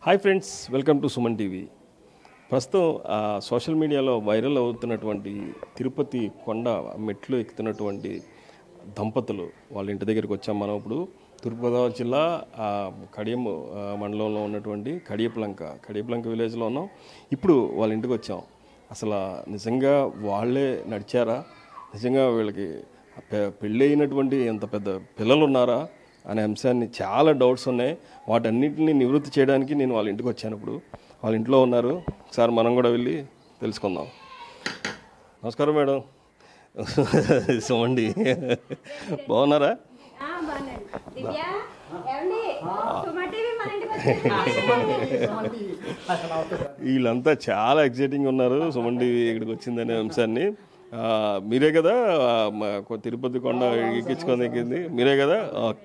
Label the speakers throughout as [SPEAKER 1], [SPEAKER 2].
[SPEAKER 1] Hi friends welcome to Suman TV ప్రస్తుతం ఆ, social మీడియాలో వైరల్ అవుతున్నటువంటి తిరుపతి కొండ మెట్లు ఎక్కుతున్నటువంటి దంపతులు వాళ్ళ ఇంటి దగ్గరికి వచ్చాం మనం ఇప్పుడు తూర్పుగోదావరి జిల్లా ఆ, కడియం ఆ, మండలంలో ఉన్నటువంటి కడియప్లంక కడియప్లంక విలేజ్లో ఉన్నాం ఇప్పుడు వాళ్ళ ఇంటికి వచ్చాం అసలు నిజంగా వాళ్ళే నడిచారా నిజంగా వీళ్ళకి పె- పెళ్ళి అయినటువంటి ఎంత పెద్ద పిల్లలు ఉన్నారా అనే అంశాన్ని చాలా డౌట్స్ ఉన్నాయి వాటన్నిటిని నివృత్తి చేయడానికి నేను వాళ్ళ ఇంటికి వచ్చాను ఇప్పుడు వాళ్ళ ఇంట్లో ఉన్నారు సార్ మనం కూడా వెళ్ళి తెలుసుకుందాం నమస్కారం మేడం సుమండి బాగున్నారా
[SPEAKER 2] ఆ, బాగున్నాను. దివ్య, ఏమండి? సుమ టీవీ మన ఇంటికి వచ్చింది.
[SPEAKER 1] వీళ్ళంతా చాలా ఎక్సైటింగ్ ఉన్నారు సుమన్ టీవీ ఇక్కడికి వచ్చిందనే అంశాన్ని ఆ, మీరే కదా ఆ, మా కొ- తిరుపతి కొండ ఎక్కించుకొని ఎక్కింది మీరే కదా ఓకే.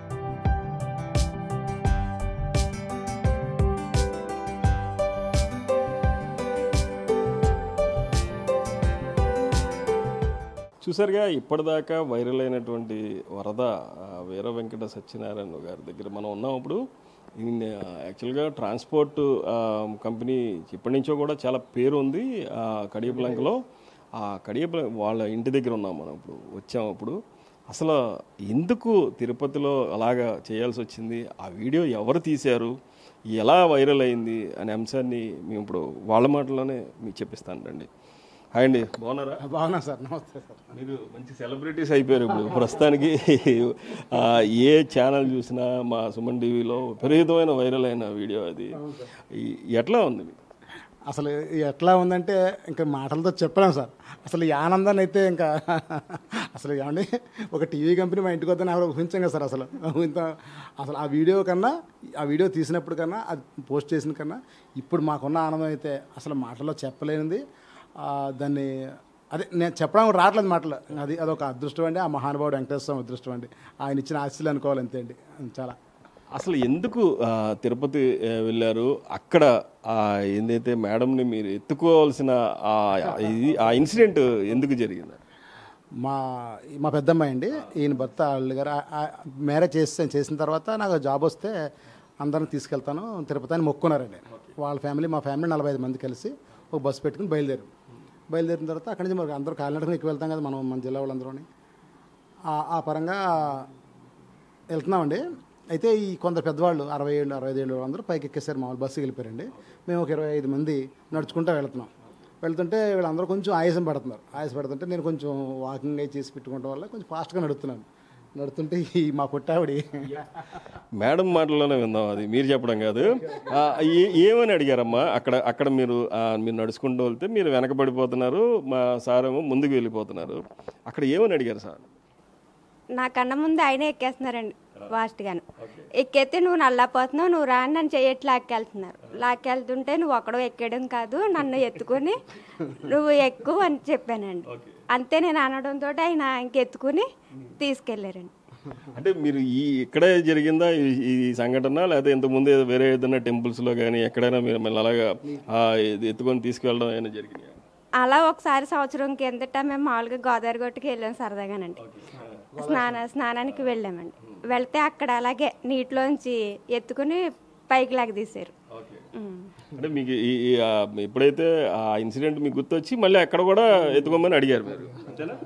[SPEAKER 1] చూసారుగా ఇప్పటిదాకా వైరల్ అయినటువంటి వరద ఆ, వీర వెంకట సత్యనారాయణ గారి దగ్గర మనం ఉన్నాం ఇప్పుడు ఈయన యాక్చువల్గా ట్రాన్స్పోర్ట్ ఆ, కంపెనీ ఇప్పటి నుంచో కూడా చాలా పేరు ఉంది ఆ, కడియపులంకలో ఆ కడియపుల వాళ్ళ ఇంటి దగ్గర ఉన్నాం మనం ఇప్పుడు వచ్చాం ఇప్పుడు అసలు ఎందుకు తిరుపతిలో అలాగా చేయాల్సి వచ్చింది ఆ వీడియో ఎవరు తీశారు ఎలా వైరల్ అయింది అనే అంశాన్ని మేము ఇప్పుడు వాళ్ళ మాటలోనే మీకు చెప్పిస్తాను రండి హాయ్ అండి బాగున్నారా
[SPEAKER 3] బాగున్నా సార్ నమస్తే సార్
[SPEAKER 1] మీరు మంచి సెలబ్రిటీస్ అయిపోయారు ఇప్పుడు ప్రస్తుతానికి ఆ, ఏ ఛానల్ చూసినా మా సుమన్ టీవీలో విపరీతమైన వైరల్ అయిన వీడియో అది ఈ- ఎట్లా ఉంది మీకు?
[SPEAKER 3] అసలు ఎట్లా ఉందంటే ఇంకా మాటలతో చెప్పలేం సార్ అసలు ఈ ఆనందాన్ని అయితే ఇంకా అసలు ఏమండి ఒక టీవీ కంపెనీ మా ఇంటికి వద్దని ఎవరు ఊహించాం కదా సార్ అసలు ఇంత అసలు ఆ వీడియో కన్నా ఆ వీడియో తీసినప్పుడు కన్నా అది పోస్ట్ చేసిన కన్నా ఇప్పుడు మాకున్న ఆనందం అయితే అసలు మాటల్లో చెప్పలేనిది ఆ, దాన్ని అదే నేను చెప్పడం రావట్లేదు మాటలు అది అదొక అదృష్టం అండి ఆ మహానుభావుడు వెంకటేశ్వర స్వామి అదృష్టం అండి ఆయన ఇచ్చిన ఆశీస్సులు అనుకోవాలి అంతే అండి చాలా
[SPEAKER 1] అసలు ఎందుకు ఆ, తిరుపతి ఆ, వెళ్ళారు అక్కడ ఆ, ఏదైతే మేడంని మీరు ఎత్తుకోవాల్సిన ఆ ఇది ఆ ఇన్సిడెంట్ ఎందుకు జరిగింది
[SPEAKER 3] మా మా పెద్దమ్మాయి అండి ఈయన భర్త అల్లు గారు ఆ- ఆ మ్యారేజ్ చేసి చేసిన తర్వాత నాకు జాబ్ వస్తే అందరిని తీసుకెళ్తాను తిరుపతి అని మొక్కున్నారండి వాళ్ళ ఫ్యామిలీ మా ఫ్యామిలీ నలభై ఐదు మంది కలిసి ఒక బస్సు పెట్టుకుని బయలుదేరు బయలుదేరిన తర్వాత అక్కడి నుంచి మరి అందరూ కాలినడకనే ఎక్కువ వెళ్తాం కదా మనం మన జిల్లా వాళ్ళందరూని ఆ- ఆ పరంగా వెళ్తున్నామండి అయితే ఈ కొందరు పెద్దవాళ్ళు అరవై ఏళ్ళు అరవై ఐదు ఏళ్ళు అందరూ పైకి ఎక్కేసారు మామూలు బస్సుకి వెళ్ళిపోయారండి మేము ఒక ఇరవై ఐదు మంది నడుచుకుంటూ వెళ్తున్నాం వెళ్తుంటే వీళ్ళందరూ కొంచెం ఆయాసం పడుతున్నారు ఆయాసం పడుతుంటే నేను కొంచెం వాకింగ్ అయి చేసి పెట్టుకోవడం వల్ల కొంచెం ఫాస్ట్గా నడుస్తున్నాను నడుతుంటే ఈ మా పుట్టావిడి
[SPEAKER 1] మేడం మాటల్లోనే విందాం అది మీరు చెప్పడం కాదు ఆ, ఏ- ఏమని అడిగారమ్మా అక్కడ అక్కడ మీరు ఆ, మీరు నడుచుకుంటూ వెళ్తే మీరు వెనకబడిపోతున్నారు మా సార్ ఏమో ముందుకు వెళ్ళిపోతున్నారు అక్కడ ఏమని అడిగారు సార్
[SPEAKER 2] నాకన్నా ముందు ఆయనే ఎక్కేస్తున్నారండి ఫాస్ట్ గాను ఎక్కేస్తే నువ్వు నల్లపోతున్నావు నువ్వు రాని నన్ను చెయ్యట్లు లాక్కెళ్తున్నారు లాక్కెళ్తుంటే నువ్వు ఒక్కడో ఎక్కడం కాదు నన్ను ఎత్తుకొని నువ్వు ఎక్కువ అని చెప్పానండి అంతే నేను అనడంతో ఆయన ఇంకెత్తుకుని తీసుకెళ్ళారండి
[SPEAKER 1] అంటే మీరు ఈ ఇక్కడే జరిగిందా ఈ- ఈ సంఘటన లేకపోతే ఇంత ముందు వేరే ఏదైనా టెంపుల్స్ లో కానీ ఎక్కడైనా మీరు మళ్ళీ అలాగా ఆ, ఇది ఎత్తుకొని తీసుకెళ్ళడం ఏమైనా జరిగింది
[SPEAKER 2] అలా ఒకసారి సంవత్సరం కిందట మేము మామూలుగా గోదావరి గట్టుకి వెళ్ళాం సరదాగానండి స్నాన స్నానానికి వెళ్ళామండి వెళ్తే అక్కడ అలాగే నీటిలోంచి ఎత్తుకుని పైకి లాగా తీశారు ఉమ్.
[SPEAKER 1] అంటే మీకు ఈ- ఈ, ఆ, ఎప్పుడైతే ఆ ఇన్సిడెంట్ మీకు గుర్తొచ్చి మళ్ళీ అక్కడ కూడా ఎత్తుకోమని అడిగారు మీరు అంతేనా?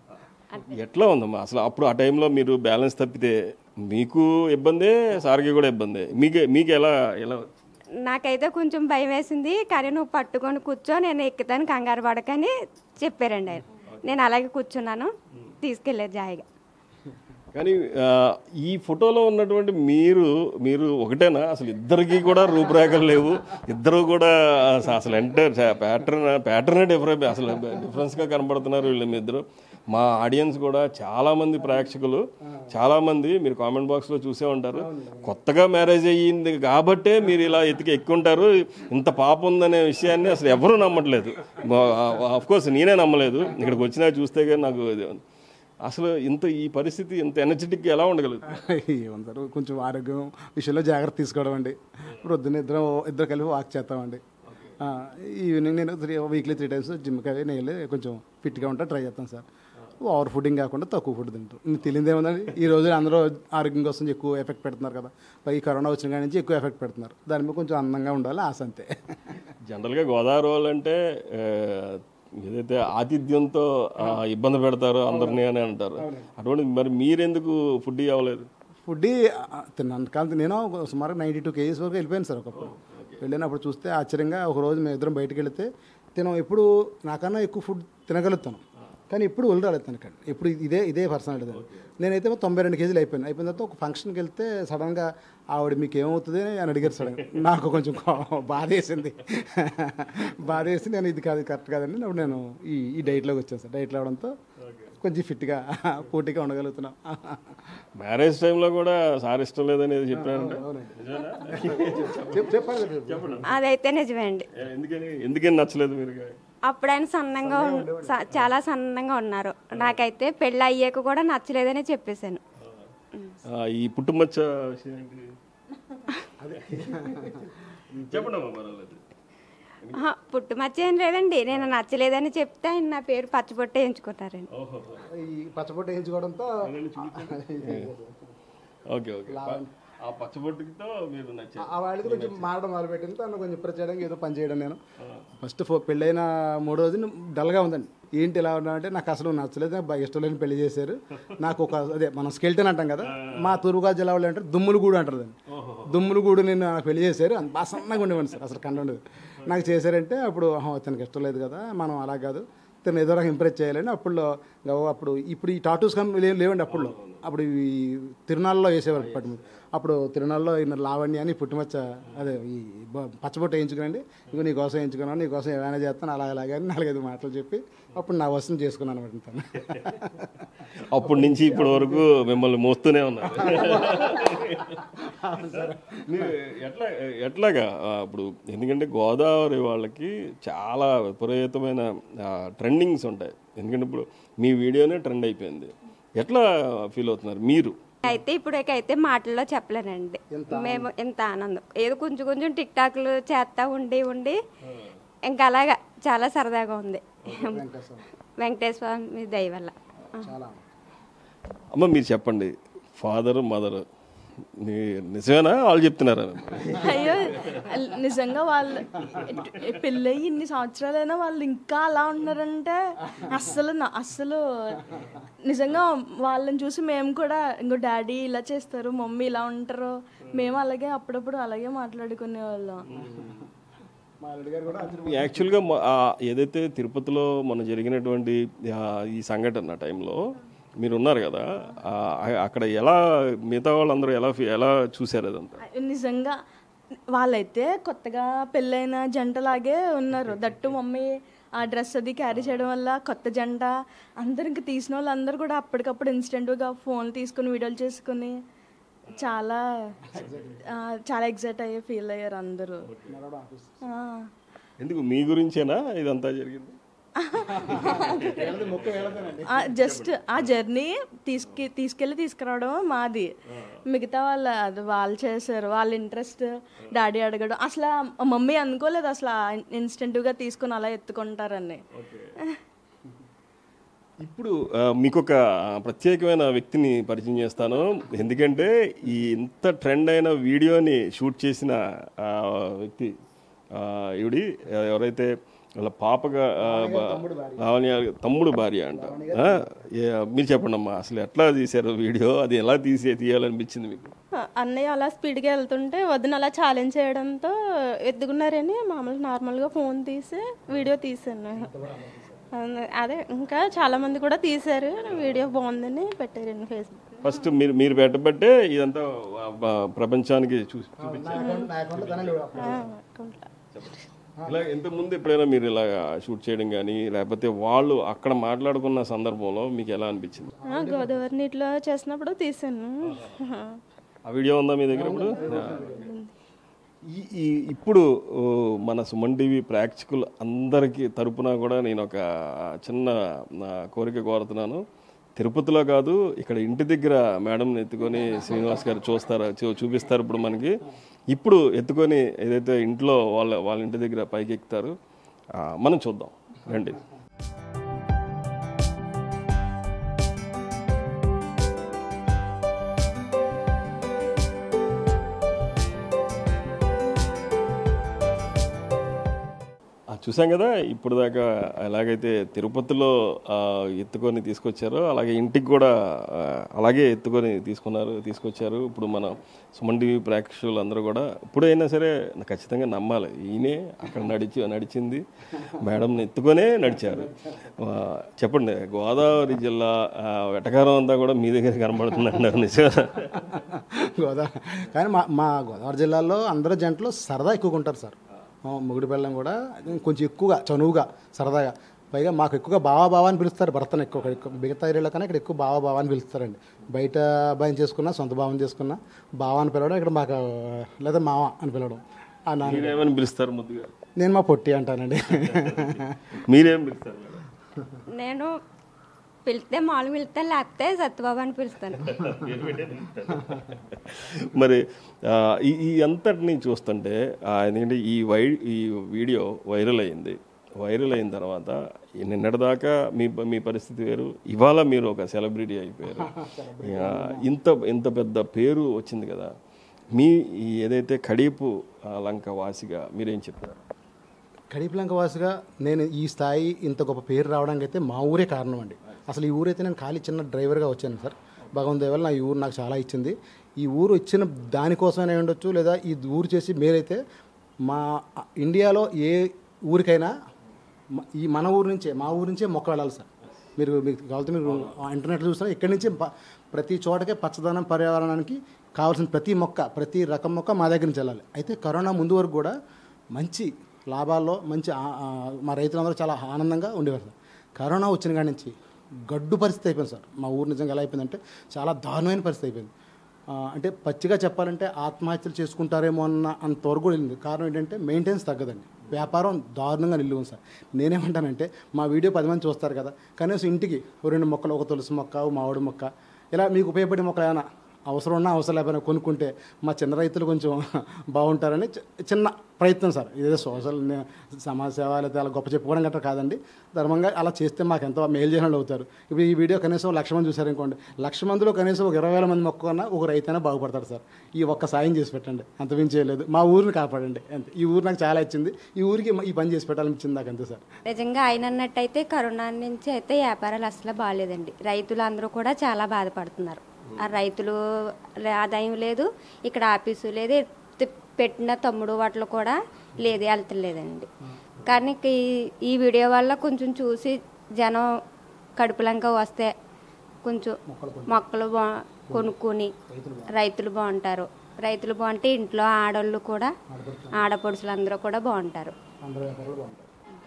[SPEAKER 1] ఎట్లా ఉందమ్మా అసలు అప్పుడు ఆ టైంలో మీరు బ్యాలెన్స్ తప్పితే మీకు ఇబ్బందే సార్కి కూడా ఇబ్బందే మీకు మీకు ఎలా ఎలా
[SPEAKER 2] నాకైతే కొంచెం భయం వేసింది కానీ నువ్వు పట్టుకొని కూర్చో నేను ఎక్కుతాను కంగారు పడకని చెప్పారండి ఆయన నేను అలాగే కూర్చున్నాను తీసుకెళ్ళారు జాయిగా
[SPEAKER 1] కానీ ఆ, ఈ ఫోటోలో ఉన్నటువంటి మీరు మీరు ఒకటేనా అసలు ఇద్దరికి కూడా రూపురేఖలు లేవు ఇద్దరు కూడా అస- అసలు ఎంటర్ ప్యాటర్న్ ప్యాటర్న్ డిఫరెంట్ అసలు డిఫరెన్స్గా కనబడుతున్నారు వీళ్ళు మీ ఇద్దరు మా ఆడియన్స్ కూడా చాలా మంది ప్రేక్షకులు చాలా మంది మీరు కామెంట్ బాక్స్ లో చూసే ఉంటారు కొత్తగా మ్యారేజ్ అయ్యింది కాబట్టే మీరు ఇలా ఎత్తికి ఎక్కుంటారు ఇంత పాప ఉందనే విషయాన్ని అసలు ఎవరూ నమ్మట్లేదు ఆఫ్ కోర్స్ నేనే నమ్మలేదు ఇక్కడికి వచ్చినా చూస్తే కానీ నాకు ఇది- అసలు ఇంత ఈ పరిస్థితి ఇంత ఎనర్జెటిక్ ఎలా ఉండగలుగుతుంది
[SPEAKER 3] ఏమంటారు కొంచెం ఆరోగ్యం విషయంలో జాగ్రత్త తీసుకోవడం అండి ప్రొద్దున ఇద్దరు ఇద్దరు కలిపి వాక్ చేస్తామండి ఆ, ఈవినింగ్ నేను త్రీ వీక్లీ త్రీ టైమ్స్ జిమ్కి అవి నేను వెళ్ళి కొంచెం ఫిట్గా ఉంటా ట్రై చేస్తాను సార్ ఓవర్ ఫుడ్డింగ్ కాకుండా తక్కువ ఫుడ్ తింటాం మీకు తెలియదు ఏముందండి ఈ రోజు అందరూ ఆరోగ్యం కోసం ఎక్కువ ఎఫెక్ట్ పెడుతున్నారు కదా పై కరోనా వచ్చిన కాడి నుంచి ఎక్కువ ఎఫెక్ట్ పెడుతున్నారు దాని మీద కొంచెం అందంగా ఉండాలి ఆశ అంతే
[SPEAKER 1] జనరల్గా గోదావరి వాళ్ళు అంటే ఆ, ఏదైతే ఆతిథ్యంతో ఆ, ఇబ్బంది పెడతారో అందరినీ అని అంటారు అటువంటి మరి మీరెందుకు ఫుడ్ అవ్వలేదు
[SPEAKER 3] ఫుడ్ తిన్నాను కానీ నేను ఒక సుమారు నైంటీ టూ కేజీస్ వరకు వెళ్ళిపోయాను సార్ ఒకప్పుడు వెళ్ళినప్పుడు చూస్తే ఆశ్చర్యంగా ఒక రోజు మేము ఇద్దరం బయటికి వెళితే తినం ఎప్పుడు నాకన్నా ఎక్కువ ఫుడ్ తినగలుగుతాను కానీ ఎప్పుడు ఒళ్ళు రాలేదు తనకండి ఎప్పుడు ఇదే ఇదే పర్సనాలిటీ నేనైతే తొంభై రెండు కేజీలు అయిపోయాను అయిపోయిన తర్వాత ఒక ఫంక్షన్కి వెళ్తే సడన్గా ఆవిడ మీకు ఏమవుతుంది అని అడిగారు సడన్గా నాకు కొంచెం కో- బాధ వేసింది బాధ వేసి నేను ఇది కాదు కరెక్ట్ కాదండి అప్పుడు నేను ఈ ఈ డైట్లోకి వచ్చాను సార్ డైట్లో అవడంతో కొంచెం ఫిట్గా పోటీగా ఉండగలుగుతున్నాం
[SPEAKER 1] మ్యారేజ్ టైంలో కూడా సార్ ఇష్టం లేదని ఏదో చెప్పారంటే
[SPEAKER 3] చెప్- చెప్పండి చెప్పండి
[SPEAKER 2] అదైతే నిజమే అండి
[SPEAKER 1] ఏ, ఎందుకని ఎందుకని నచ్చలేదు మీరు
[SPEAKER 2] అప్పుడు ఆయన సన్నంగా ఉన్- స- చాలా సన్నంగా ఉన్నారు నాకైతే పెళ్ళి అయ్యాక కూడా నచ్చలేదని చెప్పేశాను
[SPEAKER 1] ఆ, ఈ పుట్టుమచ్చ విషయం ఏంటి చెప్పండి అమ్మా పర్వాలేదు
[SPEAKER 2] ఆహా, పుట్టుమచ్చ ఏం లేదండి నేను నచ్చలేదని చెప్తే ఆయన నా పేరు పచ్చబొట్టే ఎంచుకున్నారండి
[SPEAKER 1] ఓహో
[SPEAKER 3] ఈ పచ్చబొట్టు వేయించుకోవడంతో
[SPEAKER 1] ఓకే ఓకే ఆ పచ్చబొట్టుతో మీరు నచ్చారు
[SPEAKER 3] ఆ వాళ్ళకి కొంచెం మారడం మొదలుపెట్టింది తను కొంచెం ఇప్పుడు చేయడానికి ఏదో పని చేయడం నేను ఫస్ట్ ఫో పెళ్ళైన మూడు రోజులు డల్గా ఉందండి ఏంటి ఇలా ఉన్నా అంటే నాకు అసలు నచ్చలేదు నాకు బాగా ఇష్టం లేని పెళ్లి చేశారు నాకు ఒక అదే మనం స్కెల్టన్ అంటాం కదా మా తూర్పుగోదావరి జిల్లా వాళ్ళు అంటారు దుమ్ములు గూడు అంటారు దాన్ని దుమ్ములు గూడు నేను నాకు పెళ్లి చేశారు అంత బాగా సన్నగా ఉండేవాడిని సార్ అసలు కండ ఉండదు నాకు చేశారంటే అప్పుడు ఆహా, తనకి ఇష్టం లేదు కదా మనం అలా కాదు తను ఏదో రకంగా ఇంప్రెస్ చేయాలని అప్పుడు అప్పుడు ఇప్పుడు ఈ టాటూస్ కం లేవు లేవండి అప్పుడు అప్పుడు ఈ తిరునాళ్ళలో వేసేవారు పట్టు మీద. అప్పుడు తిరునాళ్ళలో ఈయన లావణ్య అని పుట్టుమచ్చ అదే ఈ బ- పచ్చబొట్టు వేయించుకునండి ఇగో నీ కోసం వేయించుకున్నాను నీ కోసం ఏమైనా చేస్తాను అలా అలాగే అని నాలుగైదు మాటలు చెప్పి అప్పుడు నా వస్తువు చేసుకున్నాను అనమాట తను
[SPEAKER 1] అప్పటి నుంచి ఇప్పటి వరకు మిమ్మల్ని మోస్తూనే ఉన్నారు మీరు ఎట్లా ఎట్లాగా ఆ, ఇప్పుడు ఎందుకంటే గోదావరి వాళ్ళకి చాలా విపరీతమైన ట్రెండింగ్స్ ఉంటాయి ఎందుకంటే ఇప్పుడు మీ వీడియోనే ట్రెండ్ అయిపోయింది ఎట్లా ఫీల్ అవుతున్నారు మీరు
[SPEAKER 2] అయితే ఇప్పుడు అయితే మాటల్లో చెప్పలేనండి మేము ఇంత ఆనందం ఏదో కొంచెం కొంచెం టిక్ టాక్లు చేస్తా ఉండి ఉండి ఇంకా అలాగా చాలా సరదాగా ఉంది వెంకటేశ్వర స్వామి దయ వల్ల
[SPEAKER 3] చాలా
[SPEAKER 1] అమ్మ మీరు చెప్పండి ఫాదర్ మదర్ నిజమేనా వాళ్ళు చెప్తున్నారా
[SPEAKER 4] అయ్యో అల్- నిజంగా వాళ్ళు ఎట్- పెళ్ళయి ఇన్ని సంవత్సరాలైనా వాళ్ళు ఇంకా అలా ఉంటున్నారంటే అస్సలు నా- అస్సలు నిజంగా వాళ్ళని చూసి మేము కూడా ఇంకో డాడీ ఇలా చేస్తారు మమ్మీ ఇలా ఉంటారు మేము అలాగే అప్పుడప్పుడు అలాగే మాట్లాడుకునే వాళ్ళం
[SPEAKER 3] మా అల్లుడు గారు కూడా
[SPEAKER 1] యాక్చువల్గా మ- ఆ ఏదైతే తిరుపతిలో మన జరిగినటువంటి ఆ, ఈ సంఘటన టైంలో మీరు ఉన్నారు కదా ఆ, అక్కడ ఎలా మిగతా వాళ్ళందరూ ఎలా ఫీ- ఎలా చూశారు అదంతా
[SPEAKER 4] నిజంగా వాళ్ళైతే కొత్తగా పెళ్ళైన జంటలాగే ఉన్నారు దట్టు మమ్మీ ఆ డ్రెస్ అది క్యారీ చేయడం వల్ల కొత్త జంట అందరు ఇంకా తీసిన వాళ్ళు అందరూ కూడా అప్పటికప్పుడు ఇన్స్టెంట్గా ఫోన్ తీసుకుని వీడియోలు చేసుకుని చాలా ఆ, చాలా ఎగ్జైట్ అయ్యి ఫీల్ అయ్యారు అందరూ ఆ.
[SPEAKER 1] ఎందుకు మీ గురించేనా ఇదంతా జరిగింది
[SPEAKER 4] ఆ, జస్ట్ ఆ జర్నీ తీసుకు తీసుకెళ్ళి తీసుకురావడం మాది మిగతా వాళ్ళ అది వాళ్ళు చేశారు వాళ్ళ ఇంట్రెస్ట్ డాడీ అడగడం అసలు ఆ మమ్మీ అనుకోలేదు అసలు ఇన్స్టెంట్గా తీసుకుని అలా ఎత్తుకుంటారని
[SPEAKER 1] ఇప్పుడు ఆ, మీకు ఒక ప్రత్యేకమైన వ్యక్తిని పరిచయం చేస్తాను ఎందుకంటే ఈ ఇంత ట్రెండ్ అయిన వీడియోని షూట్ చేసిన ఆ, వ్యక్తి ఆ, ఈవిడి ఎవరైతే వాళ్ళ పాపగా ఆ, బ- లావణ్య తమ్ముడు భార్య అంట ఆ, ఏ- మీరు చెప్పండి అమ్మా అసలు ఎట్లా తీశారు వీడియో అది ఎలా తీసే తీయాలనిపించింది మీకు
[SPEAKER 5] అన్నయ్య అలా స్పీడ్గా వెళ్తుంటే వదిన అలా ఛాలెంజ్ చేయడంతో ఎత్తుకున్నారని మామూలు నార్మల్గా ఫోన్ తీసి వీడియో తీసాను అదే- అదే ఇంకా చాలా మంది కూడా తీశారు వీడియో బాగుందని పెట్టారండి ఫేస్బుక్
[SPEAKER 1] ఫస్ట్ మీరు మీరు పెట్టబట్టే ఇదంతా ఆ, బ- ప్రపంచానికి చూసి చూపించారు
[SPEAKER 3] నా అకౌంట్లో తనే లేవు.
[SPEAKER 1] ఇలా ఇంత ముందు ఎప్పుడైనా మీరు ఇలా షూట్ చేయడం కానీ లేకపోతే వాళ్ళు అక్కడ మాట్లాడుకున్న సందర్భంలో మీకు ఎలా అనిపించింది
[SPEAKER 5] ఆ, గోదావరి నీటిలో చేసినప్పుడు తీసాను
[SPEAKER 1] ఆ వీడియో ఉందా మీ దగ్గర ఇప్పుడు ఈ ఈ ఇప్పుడు ఓ, మన సుమన్ టీవీ ప్రేక్షకులు అందరికీ తరపున కూడా నేను ఒక చిన్న నా కోరిక కోరుతున్నాను తిరుపతిలో కాదు ఇక్కడ ఇంటి దగ్గర మేడంని ఎత్తుకొని శ్రీనివాస్ గారు చూస్తారు చూ- చూపిస్తారు ఇప్పుడు మనకి ఇప్పుడు ఎత్తుకొని ఏదైతే ఇంట్లో వాళ్ళ వాళ్ళ ఇంటి దగ్గర పైకి ఎక్కుతారు ఆ, మనం చూద్దాం రండి చూసాం కదా ఇప్పుడు దాకా ఎలాగైతే తిరుపతిలో ఆ, ఎత్తుకొని తీసుకొచ్చారో అలాగే ఇంటికి కూడా ఆ, అలాగే ఎత్తుకొని తీసుకున్నారు తీసుకొచ్చారు ఇప్పుడు మన సుమన్ టీవీ ప్రేక్షకులు అందరూ కూడా ఇప్పుడైనా సరే ఖచ్చితంగా నమ్మాలి ఈయనే అక్కడ నడిచి నడిచింది మేడంని ఎత్తుకొనే నడిచారు ఆ, చెప్పండి గోదావరి జిల్లా ఆ, వెటకారం అంతా కూడా మీ దగ్గర కనబడుతుంది అన్నారు నిజంగా
[SPEAKER 3] గోదావరి కానీ మా మా గోదావరి జిల్లాలో అందరూ జంటలు సరదా ఎక్కువగా ఉంటారు సార్ మా మొగుడు పిల్లం కూడా కొంచెం ఎక్కువగా చనువుగా సరదాగా పైగా మాకు ఎక్కువగా బావా బావా అని పిలుస్తారు భర్తను ఎక్కువ ఎక్కువ మిగతా ఏరియాలో కన్నా ఇక్కడ ఎక్కువ బావా బావా అని పిలుస్తారండి బయట అబ్బాయిని చేసుకున్నా సొంత భావం చేసుకున్నా బావా అని పిలవడం ఇక్కడ మాకు లేదా మావ అని పిలవడం ఆ నాన్న
[SPEAKER 1] మీరేమని పిలుస్తారు ముద్దుగా
[SPEAKER 3] నేను మా పొట్టి అంటానండి
[SPEAKER 1] మీరేం పిలుస్తారు మేడం
[SPEAKER 2] నేను పిలిస్తే మామూలు పిలిస్తే లేకపోతే సత్యబాబు అని పిలుస్తాను
[SPEAKER 1] మరి ఆ, ఈ ఈ అంతటిని చూస్తుంటే ఆ, ఎందుకంటే ఈ వై ఈ వీడియో వైరల్ అయింది వైరల్ అయిన తర్వాత ఈ నిన్నటిదాకా మీ మీ పరిస్థితి వేరు ఇవాళ మీరు ఒక సెలబ్రిటీ అయిపోయారు ఆ, ఇంత ఇంత పెద్ద పేరు వచ్చింది కదా మీ ఈ ఏదైతే కడీపు ఆ, లంక వాసిగా మీరేం చెప్తారు
[SPEAKER 3] కడిపిలంక వాసుగా నేను ఈ స్థాయి ఇంత గొప్ప పేరు రావడానికి అయితే మా ఊరే కారణం అండి అసలు ఈ ఊరైతే నేను ఖాళీ చిన్న డ్రైవర్గా వచ్చాను సార్ భగవంతు దేవల్ నా ఈ ఊరు నాకు చాలా ఇచ్చింది ఈ ఊరు ఇచ్చిన దానికోసమైనా ఉండొచ్చు లేదా ఈ ఊరు చేసి మేరైతే మా ఇండియాలో ఏ ఊరికైనా మ- ఈ మన ఊరు నుంచే మా ఊరు నుంచే మొక్క వెళ్ళాలి సార్ మీరు మీకు కావాలంటే మీరు ఇంటర్నెట్లో చూసినా ఇక్కడి నుంచి ప- ప్రతి చోటకే పచ్చదనం పర్యావరణానికి కావాల్సిన ప్రతి మొక్క ప్రతి రకం మొక్క మా దగ్గర నుంచి వెళ్ళాలి అయితే కరోనా ముందు వరకు కూడా మంచి లాభాల్లో మంచి ఆ- ఆ మా రైతులందరూ చాలా ఆనందంగా ఉండేవారు సార్ కరోనా వచ్చిన కాడి నుంచి గడ్డు పరిస్థితి అయిపోయింది సార్ మా ఊరు నిజంగా ఎలా అయిపోయిందంటే చాలా దారుణమైన పరిస్థితి అయిపోయింది ఆ, అంటే పచ్చిగా చెప్పాలంటే ఆత్మహత్యలు చేసుకుంటారేమో అన్న అంతవరకు కూడా వెళ్ళింది కారణం ఏంటంటే మెయింటెనెన్స్ తగ్గదండి వ్యాపారం దారుణంగా నిల్లు ఉంది సార్ నేనేమంటానంటే మా వీడియో పది మంది చూస్తారు కదా కనీసం ఇంటికి ఓ రెండు మొక్కలు ఒక తులసి మొక్క ఓ మామిడి మొక్క ఇలా మీకు ఉపయోగపడే మొక్కలు ఏమైనా అవసరం ఉన్నా అవసరం లేకపోయినా కొనుక్కుంటే మా చిన్న రైతులు కొంచెం బాగుంటారని చి- చిన్న ప్రయత్నం సార్ ఇదే సోషల్ నే- సమాజ సేవ లేదా అలా గొప్ప చెప్పుకోవడం గట్రా కాదండి ధర్మంగా అలా చేస్తే మాకు ఎంతో మేలు చేయడం అవుతారు ఇప్పుడు ఈ వీడియో కనీసం లక్ష మంది చూసారనుకోండి లక్ష మందిలో కనీసం ఒక ఇరవై వేల మంది మొక్కున్నా ఒక రైతైనా బాగుపడతాడు సార్ ఈ ఒక్క సాయం చేసి పెట్టండి అంతమించి చేయలేదు మా ఊరిని కాపాడండి అంతే ఈ ఊరు నాకు చాలా ఇచ్చింది ఈ ఊరికి ఈ పని చేసి పెట్టాలనిపించింది నాకు అంతే సార్
[SPEAKER 2] నిజంగా ఆయన అన్నట్టయితే కరోనా నుంచి అయితే వ్యాపారాలు అసలు బాగాలేదండి రైతులు అందరూ కూడా చాలా బాధపడుతున్నారు ఆ రైతులు ఆదాయం లేదు ఇక్కడ ఆఫీసు లేదు ఎత్తి పెట్టిన తమ్ముడు వాటిలో కూడా లేదు వెళ్తలేదండి కానీ ఈ- ఈ వీడియో వల్ల కొంచెం చూసి జనం కడుపులంక వస్తే కొంచెం మొక్కలు బా కొనుక్కొని రైతులు బాగుంటారు రైతులు బాగుంటే ఇంట్లో ఆడవాళ్ళు కూడా ఆడపడుచులు అందరూ కూడా బాగుంటారు
[SPEAKER 3] అందరూ వ్యాపారాలు బాగుంటారు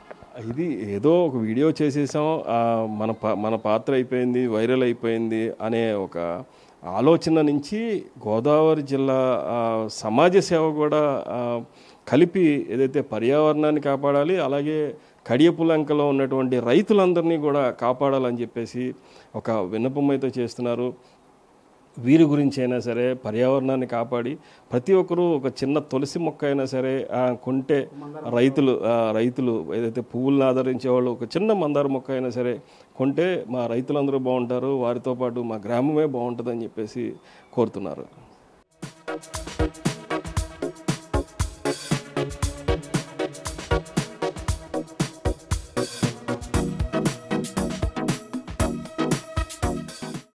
[SPEAKER 1] ఇది ఏదో ఒక వీడియో చేసేసాం ఆ, మన పా మన పాత్ర అయిపోయింది వైరల్ అయిపోయింది అనే ఒక ఆలోచన నుంచి గోదావరి జిల్లా ఆ, సమాజ సేవ కూడా ఆ, కలిపి ఏదైతే పర్యావరణాన్ని కాపాడాలి అలాగే కడియపులంకలో ఉన్నటువంటి రైతులందరినీ కూడా కాపాడాలని చెప్పేసి ఒక విన్నపం అయితే చేస్తున్నారు వీరి గురించి అయినా సరే పర్యావరణాన్ని కాపాడి ప్రతి ఒక్కరూ ఒక చిన్న తులసి మొక్క అయినా సరే ఆ, కొంటే రైతులు ఆ, రైతులు ఏదైతే పువ్వులను ఆదరించే వాళ్ళు ఒక చిన్న మందార మొక్క అయినా సరే కొంటే మా రైతులందరూ బాగుంటారు వారితో పాటు మా గ్రామమే బాగుంటుందని చెప్పేసి కోరుతున్నారు